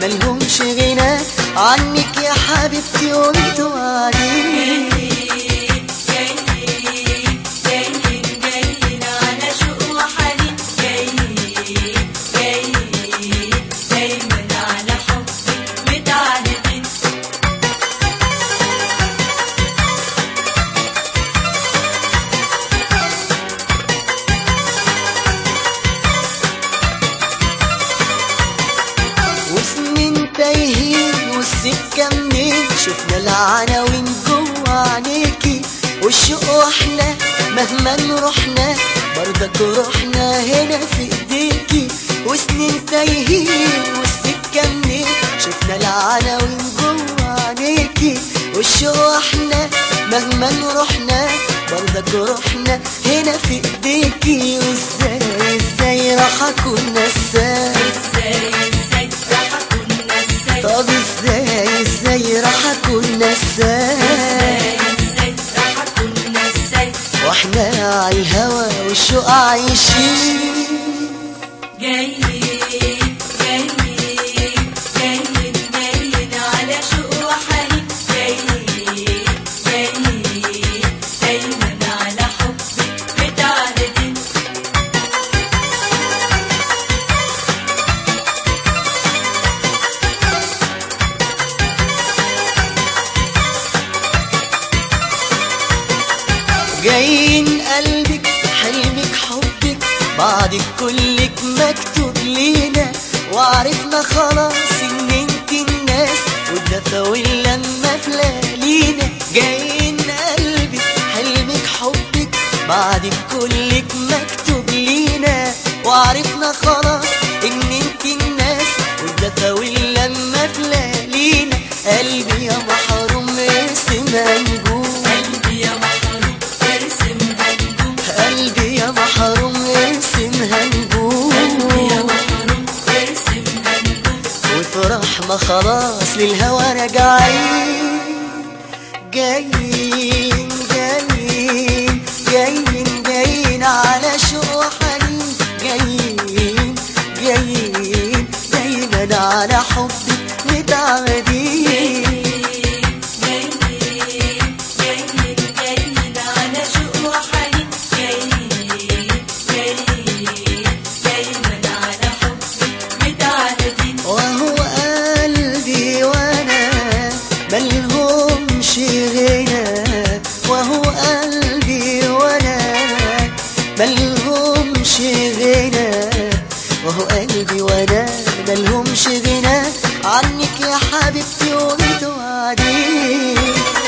ملهمش غنى عنك يا حبيبتي وانتوا قاعدين جايين جايين جايين على شوق وحنين جايين جايين دايما على حبك متعهدين وسنين تايهين والسكة منين شفنا العناوين جوا عينيكي والشوق واحنا مهما نروحنا برضك روحنا هنا في ايديكي وسنين تايهين والسكة منين شفنا العناوين جوا عينيكي والشوق واحنا مهما نروحنا برضك روحنا هنا في ايديكي وازاي ازاي راح اكون نساك ازاي ازاي راح اكون نساي طب ازاي ازاي راح اكون نساك ازاي ازاي راح اكون نساي واحنا على الهوى والشوق عايشين جايين جايين جايين جايين على شوق وحنين جايين جايين دايما على حبك متعهدين جايين قلبك حلمك حبك بعدك كلك مكتوب لينا وعرفنا خلاص ان انت الناس والدفا واللمة في ليالينا جايين قلبك حلمك حبك بعدك كلك مكتوب لينا وعرفنا خلاص ان انت الناس والدفا واللمة في ليالينا قلبي يا محروم اسم نجوم قلبي يا محروم ارسم هنجوم قلبي يا محروم ارسمها قلبي يا نجوم محروم ارسم هنجوم وفرح ما خلاص للهوى راجعين جايين جايين جايين جايين على شوق وحنين جايين جايين دايما على حبك متعودين جايين جايين جايين على شوق وحنين جايين جايين دايما على حبك متعهدين وهو قلبي وانا ملهمش غنى وهو قلبي وانا ملهمش غنى وهو قلبي وانا ملهمش غنى عنك يا حبيبتي وانتوا قاعدين